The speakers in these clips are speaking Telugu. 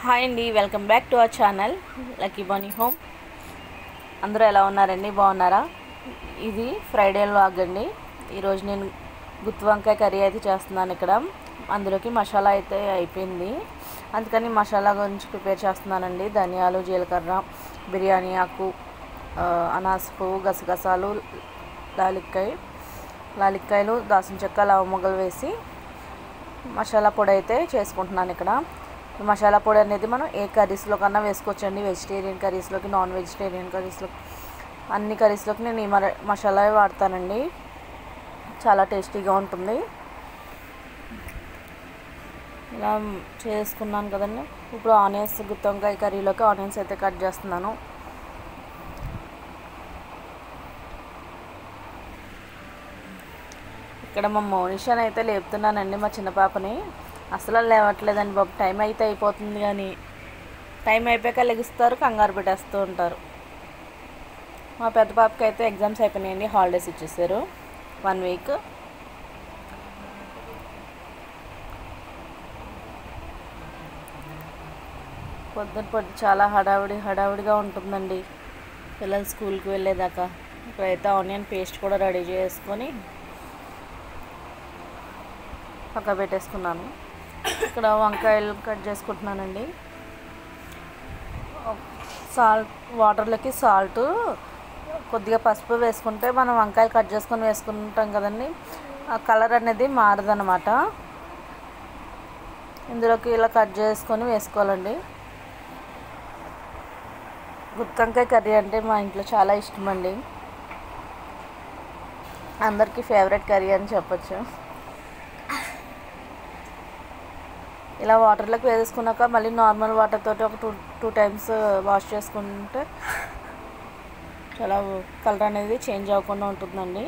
హాయ్ అండి welcome back to our channel lucky bunny home అందరూ ఎలా ఉన్నారండి బాగున్నారా ఇది ఫ్రైడే వ్లాగ్ అండి ఈరోజు నేను గుత్తి వంకాయ కర్రీ అయితే చేస్తున్నాను ఇక్కడ అందులోకి మసాలా అయితే అయిపోయింది అందుకని మసాలా గురించి ప్రిపేర్ చేస్తున్నానండి ధనియాలు జీలకర్ర బిర్యానీ ఆకు ఆ, అనాస పువ్వు గసగసాలు లాలిక్కాయ లాలిక్కాయలు దాసిన చెక్క లవమొగ్గలు వేసి మసాలా పొడి అయితే చేసుకుంటున్నాను ఇక్కడ ఈ మసాలా పొడి అనేది మనం ఏ కర్రీస్లో కన్నా వేసుకోవచ్చండి వెజిటేరియన్ కర్రీస్లోకి నాన్ వెజిటేరియన్ కర్రీస్లో అన్ని కర్రీస్లోకి నేను ఈ మర మసాలా వాడతానండి చాలా టేస్టీగా ఉంటుంది ఇలా చేసుకున్నాను కదండి ఇప్పుడు ఆనియన్స్ గుత్తొంకాయ కర్రీలోకి ఆనియన్స్ అయితే కట్ చేస్తున్నాను ఇక్కడ మా మౌనిషాని అయితే లేపుతున్నానండి మా చిన్న పాపని అసలు లేవట్లేదండి బాబు టైం అయితే అయిపోతుంది కానీ టైం అయిపోయాక లెగిస్తారు కంగారు పెట్టేస్తూ ఉంటారు మా పెద్ద పాపకి అయితే ఎగ్జామ్స్ అయిపోయినాయండి హాలిడేస్ ఇచ్చేసారు వన్ వీక్ పొద్దున పొద్దు చాలా హడావిడి హడావిడిగా ఉంటుందండి పిల్లలు స్కూల్కి వెళ్ళేదాకా ఇక్కడైతే ఆనియన్ పేస్ట్ కూడా రెడీ చేసుకొని పక్క పెట్టేసుకున్నాను ఇక్కడ వంకాయలు కట్ చేసుకుంటున్నానండి సాల్ట్ వాటర్లోకి సాల్ట్ కొద్దిగా పసుపు వేసుకుంటే మనం వంకాయలు కట్ చేసుకొని వేసుకుంటాం కదండి ఆ కలర్ అనేది మారదనమాట ఇందులోకి ఇలా కట్ చేసుకొని వేసుకోవాలండి గుత్తొంకాయ కర్రీ అంటే మా ఇంట్లో చాలా ఇష్టం అండి అందరికీ ఫేవరెట్ కర్రీ అని చెప్పొచ్చు ఇలా వాటర్లోకి వేసుకున్నాక మళ్ళీ నార్మల్ వాటర్ తోటి ఒక టూ టూ టైమ్స్ వాష్ చేసుకుంటే చాలా కలర్ అనేది చేంజ్ అవ్వకుండా ఉంటుందండి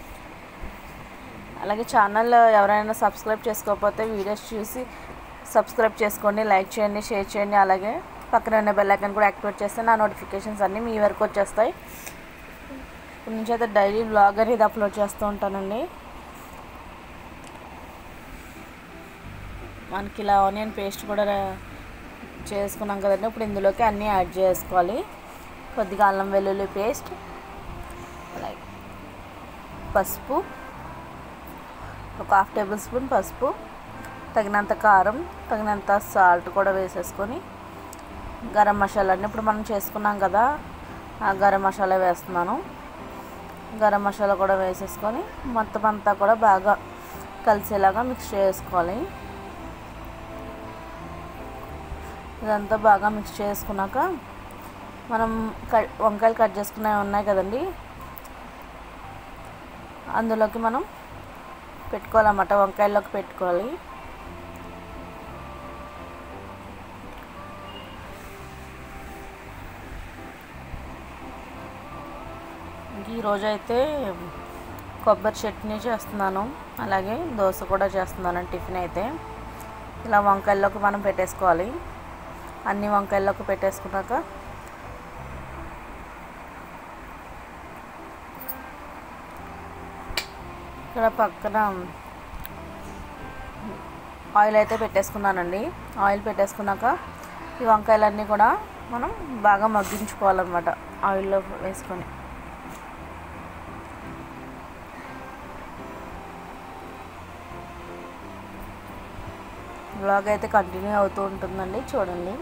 అలాగే ఛానల్ ఎవరైనా సబ్స్క్రైబ్ చేసుకోకపోతే వీడియోస్ చూసి సబ్స్క్రైబ్ చేసుకోండి లైక్ చేయండి షేర్ చేయండి అలాగే పక్కన ఉన్న బెల్ ఐకాన్ కూడా యాక్టివేట్ చేస్తే నా నోటిఫికేషన్స్ అన్నీ మీ వరకు వచ్చేస్తాయి ఇప్పటి నుంచి అయితే డైలీ బ్లాగ్ అనేది అప్లోడ్ చేస్తూ ఉంటానండి మనకి ఇలా ఆనియన్ పేస్ట్ కూడా రా- చేసుకున్నాం కదండి ఇప్పుడు ఇందులోకి అన్నీ యాడ్ చేసుకోవాలి కొద్దిగా అల్లం వెల్లుల్లి పేస్ట్ అలాగే పసుపు ఒక హాఫ్ టేబుల్ స్పూన్ పసుపు తగినంత కారం తగినంత సాల్ట్ కూడా వేసేసుకొని గరం మసాలా అండి ఇప్పుడు మనం చేసుకున్నాం కదా ఆ గరం మసాలా వేస్తున్నాను గరం మసాలా కూడా వేసేసుకొని మొత్తం అంతా కూడా బాగా కలిసేలాగా మిక్స్ చేసుకోవాలి ఇదంతా బాగా మిక్స్ చేసుకున్నాక మనం కట్ వంకాయలు కట్ చేసుకున్నవి ఉన్నాయి కదండి అందులోకి మనం పెట్టుకోవాలన్నమాట వంకాయల్లోకి పెట్టుకోవాలి ఇంక ఈరోజు అయితే కొబ్బరి చట్నీ చేస్తున్నాను అలాగే దోశ కూడా చేస్తున్నాను టిఫిన్ అయితే ఇలా వంకాయల్లోకి మనం పెట్టేసుకోవాలి అన్ని వంకాయల్లోకి పెట్టేసుకున్నాక ఇక్కడ పక్కన ఆయిల్ అయితే పెట్టేసుకున్నానండి ఆయిల్ పెట్టేసుకున్నాక ఈ వంకాయలన్నీ కూడా మనం బాగా మగ్గించుకోవాలన్నమాట ఆయిల్లో వేసుకొని బ్లాగ్ అయితే కంటిన్యూ అవుతూ ఉంటుందండి చూడండి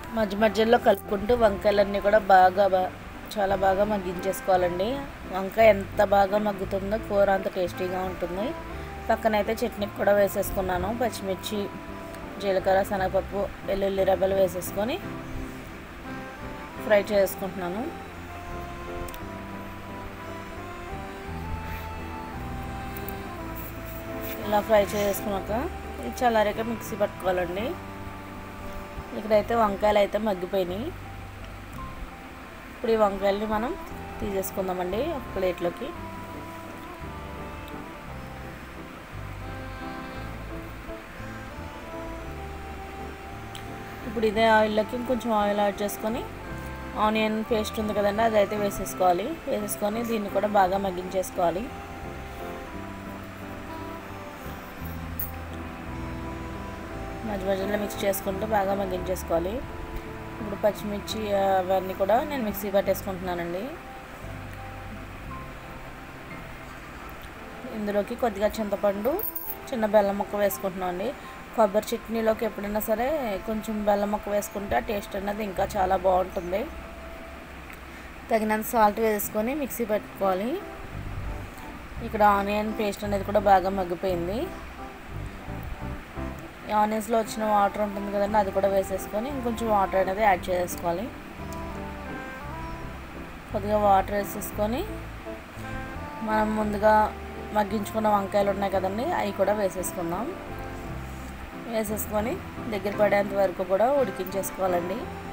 మధ్య మధ్యలో కలుపుకుంటూ వంకాయలన్నీ కూడా బాగా బా- చాలా బాగా మగ్గించేసుకోవాలండి వంకాయ ఎంత బాగా మగ్గుతుందో కూర అంత టేస్టీగా ఉంటుంది పక్కన అయితే చట్నీకి కూడా వేసేసుకున్నాను పచ్చిమిర్చి జీలకర్ర శనగపప్పు వెల్లుల్లి రెబ్బలు వేసేసుకొని ఫ్రై చేసుకుంటున్నాను ఇలా ఫ్రై చేసుకున్నాక ఇది చల్లారాక మిక్సీ పట్టుకోవాలండి ఇక్కడైతే వంకాయలు అయితే మగ్గిపోయినాయి ఇప్పుడు ఈ వంకాయల్ని మనం తీసేసుకుందామండి ఒక ప్లేట్లోకి ఇప్పుడు ఇదే ఆయిల్లోకి ఇంకొంచెం ఆయిల్ యాడ్ చేసుకొని ఆనియన్ పేస్ట్ ఉంది కదండి అది అయితే వేసేసుకోవాలి వేసేసుకొని దీన్ని కూడా బాగా మగ్గించేసుకోవాలి మధ్య మధ్యలో మిక్స్ చేసుకుంటూ బాగా మగ్గించేసుకోవాలి ఇప్పుడు పచ్చిమిర్చి అవన్నీ కూడా నేను మిక్సీ పట్టేసుకుంటున్నానండి ఇందులోకి కొద్దిగా చింతపండు చిన్న బెల్లం ముక్క వేసుకుంటున్నాం అండి కొబ్బరి చట్నీలోకి ఎప్పుడైనా సరే కొంచెం బెల్లం ముక్క వేసుకుంటే ఆ టేస్ట్ అనేది ఇంకా చాలా బాగుంటుంది తగినంత సాల్ట్ వేసుకొని మిక్సీ పెట్టుకోవాలి ఇక్కడ ఆనియన్ పేస్ట్ అనేది కూడా బాగా మగ్గిపోయింది ఆనియన్స్లో వచ్చిన వాటర్ ఉంటుంది కదండి అది కూడా వేసేసుకొని ఇంకొంచెం వాటర్ అనేది యాడ్ చేసుకోవాలి కొద్దిగా వాటర్ వేసేసుకొని మనం ముందుగా మగ్గించుకున్న వంకాయలు ఉన్నాయి కదండి అవి కూడా వేసేసుకుందాం వేసేసుకొని దగ్గర పడేంత వరకు కూడా ఉడికించేసుకోవాలండి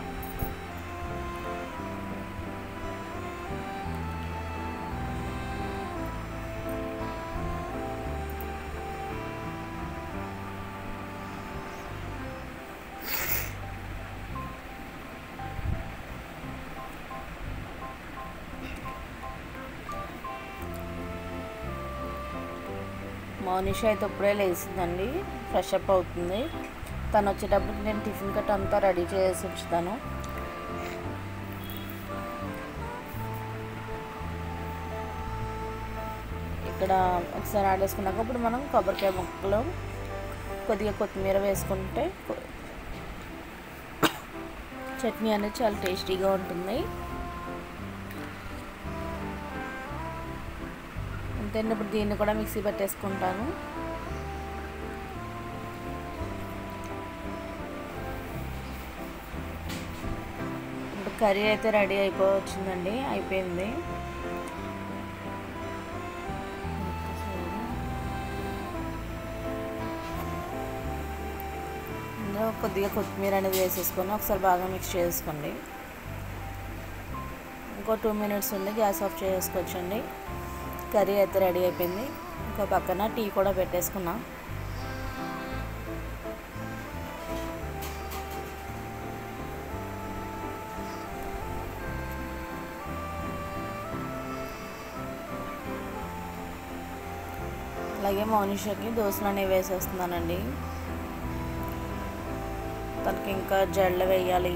మౌనిష అయితే ఇప్పుడే లేచిందండి ఫ్రెష్ అప్ అవుతుంది తను వచ్చేటప్పుడు నేను టిఫిన్ కట్ అంతా రెడీ చేసి ఉంచుతాను ఇక్కడ ఒకసారి ఆడేసుకున్నాక ఇప్పుడు మనం కొబ్బరికాయ ముక్కలు కొద్దిగా కొత్తిమీర వేసుకుంటే కొ- చట్నీ అనేది చాలా టేస్టీగా ఉంటుంది అంతేండి ఇప్పుడు దీన్ని కూడా మిక్సీ పెట్టేసుకుంటాను ఇప్పుడు కర్రీ అయితే రెడీ అయిపోవచ్చిందండి అయిపోయింది ఇందులో కొద్దిగా కొత్తిమీర అనేది వేసేసుకొని ఒకసారి బాగా మిక్స్ చేసుకోండి ఇంకో టూ మినిట్స్ ఉండి గ్యాస్ ఆఫ్ చేసుకోవచ్చండి కర్రీ అయితే రెడీ అయిపోయింది ఇంకా పక్కన టీ కూడా పెట్టేసుకున్నాం అలాగే మౌనిషకి దోశలు అనేవి వేసేస్తున్నానండి తనకి ఇంకా జడలు వేయాలి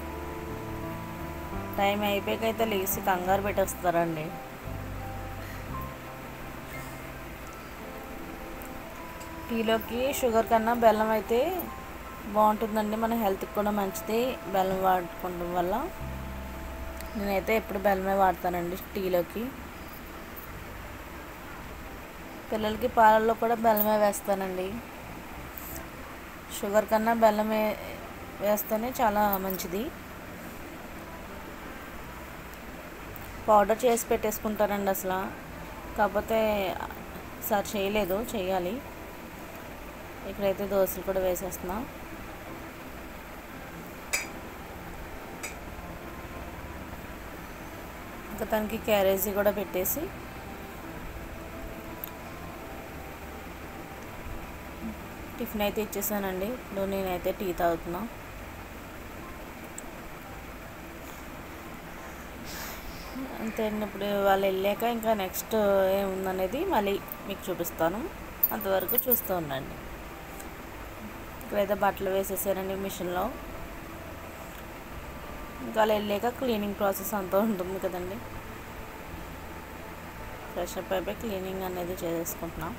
టైం అయిపోయాకైతే లేచి కంగారు పెట్టేస్తారండి టీలోకి షుగర్ కన్నా బెల్లం అయితే బాగుంటుందండి మన హెల్త్కి కూడా మంచిది బెల్లం వాడుకోవడం వల్ల నేనైతే ఎప్పుడు బెల్లమే వాడతానండి టీలోకి పిల్లలకి పాలల్లో కూడా బెల్లమే వేస్తానండి షుగర్ కన్నా బెల్లమే వేస్తేనే చాలా మంచిది పౌడర్ చేసి పెట్టేసుకుంటారండి అసలు కాకపోతే సార్ చేయలేదు చేయాలి ఇక్కడైతే దోశలు కూడా వేసేస్తున్నా ఇంకా తనకి క్యారేజీ కూడా పెట్టేసి టిఫిన్ అయితే ఇచ్చేసానండి ఇప్పుడు నేనైతే టీ తాగుతున్నా అంతే అండి ఇప్పుడు వాళ్ళు వెళ్ళాక ఇంకా నెక్స్ట్ ఏముందనేది మళ్ళీ మీకు చూపిస్తాను అంతవరకు చూస్తూ ఉండండి ఇక్కడైతే బట్టలు వేసేసానండి మిషన్లో ఇంకా వాళ్ళు వెళ్ళాక క్లీనింగ్ ప్రాసెస్ అంతా ఉంటుంది కదండి ఫ్రెష్ అప్ అయిపోయి క్లీనింగ్ అనేది చేసేసుకుంటున్నాం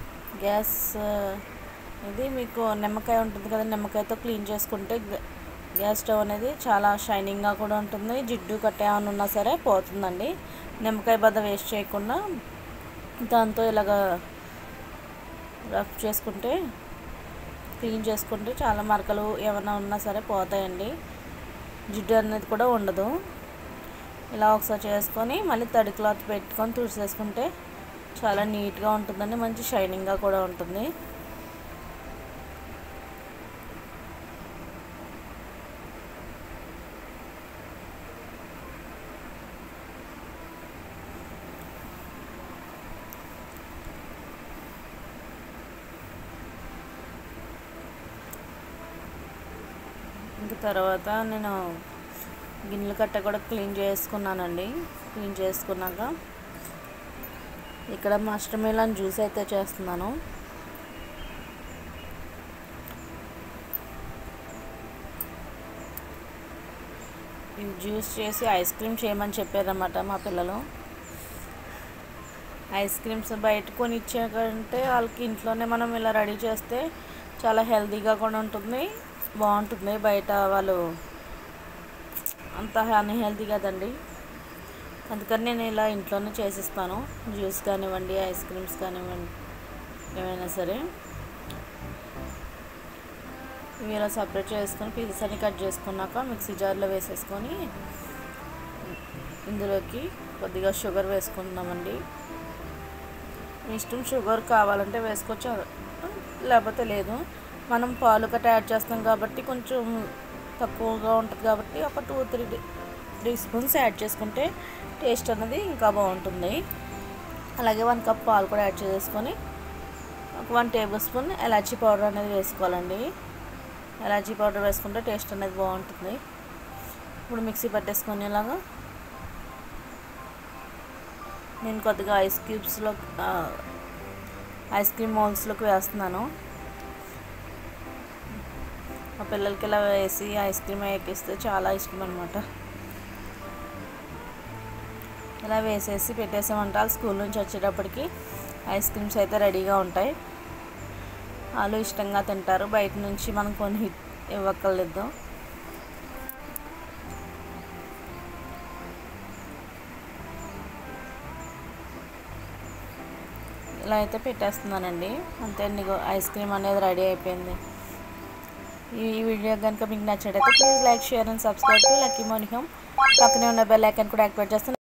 గ్యాస్ ఇది మీకు నిమ్మకాయ ఉంటుంది కదా నిమ్మకాయతో క్లీన్ చేసుకుంటే గ- గ్యాస్ స్టవ్ అనేది చాలా షైనింగ్గా కూడా ఉంటుంది జిడ్డు కట్ట ఏమైనా ఉన్నా సరే పోతుందండి నిమ్మకాయ బద్ద వేస్ట్ చేయకుండా దాంతో ఇలాగ రఫ్ చేసుకుంటే క్లీన్ చేసుకుంటే చాలా మరకలు ఏమైనా ఉన్నా సరే పోతాయండి జిడ్డు అనేది కూడా ఉండదు ఇలా ఒకసారి చేసుకొని మళ్ళీ తడి క్లాత్ పెట్టుకొని తుడిసేసుకుంటే చాలా నీట్గా ఉంటుందండి మంచి షైనింగ్గా కూడా ఉంటుంది ఇంకా తర్వాత నేను గిన్నెల కట్ట కూడా క్లీన్ చేసుకున్నానండి క్లీన్ చేసుకున్నాక ఇక్కడ మస్టర్ మిలన్ జ్యూస్ అయితే చేస్తున్నాను ఈ జ్యూస్ చేసి ఐస్ క్రీమ్ చేయమని చెప్పారన్నమాట మా పిల్లలు ఐస్ క్రీమ్స్ బయట కొని ఇచ్చాకంటే వాళ్ళకి ఇంట్లోనే మనం ఇలా రెడీ చేస్తే చాలా హెల్తీగా కూడా ఉంటుంది బాగుంటుంది బయట వాళ్ళు అంత అన్హెల్తీ కదండి అందుకని నేను ఇలా ఇంట్లోనే చేసిస్తాను జ్యూస్ కానివ్వండి ఐస్ క్రీమ్స్ కానివ్వండి ఏమైనా సరే ఇవి ఇలా సపరేట్ చేసుకొని పీసెస్ అన్ని కట్ చేసుకున్నాక మిక్సీ జార్లో వేసేసుకొని ఇందులోకి కొద్దిగా షుగర్ వేసుకుంటున్నామండి మీ ఇష్టం షుగర్ కావాలంటే వేసుకోవచ్చు లేకపోతే లేదు మనం పాలు కట్ట యాడ్ చేస్తాం కాబట్టి కొంచెం తక్కువగా ఉంటుంది కాబట్టి ఒక two three three spoons add చేసుకుంటే టేస్ట్ అనేది ఇంకా బాగుంటుంది అలాగే వన్ కప్ పాలు కూడా యాడ్ చేసుకొని ఒక వన్ టేబుల్ స్పూన్ ఎలాచీ పౌడర్ అనేది వేసుకోవాలండి ఎలాచీ పౌడర్ వేసుకుంటే టేస్ట్ అనేది బాగుంటుంది ఇప్పుడు మిక్సీ పట్టేసుకొని ఇలాగా నేను కొద్దిగా ఐస్ క్యూబ్స్లో ఐస్ క్రీమ్ మౌల్స్లోకి వేస్తున్నాను మా పిల్లలకి ఇలా వేసి ఐస్ క్రీమ్ ఎక్కిస్తే చాలా ఇష్టం అనమాట ఇలా వేసేసి పెట్టేసామంటే వాళ్ళు స్కూల్ నుంచి వచ్చేటప్పటికి ఐస్ క్రీమ్స్ అయితే రెడీగా ఉంటాయి వాళ్ళు ఇష్టంగా తింటారు బయట నుంచి మనం కొన్ని ఇవ్వక్కర్లేదు ఇలా అయితే పెట్టేస్తున్నానండి అంతే అండి ఐస్ క్రీమ్ అనేది రెడీ అయిపోయింది ఈ వీడియో కనుక మీకు నచ్చినట్టయితే please like share and subscribe to lucky మోనిహం పక్కనే ఉన్న బెల్ ఐకాన్ కూడా యాక్టివేట్ చేస్తాను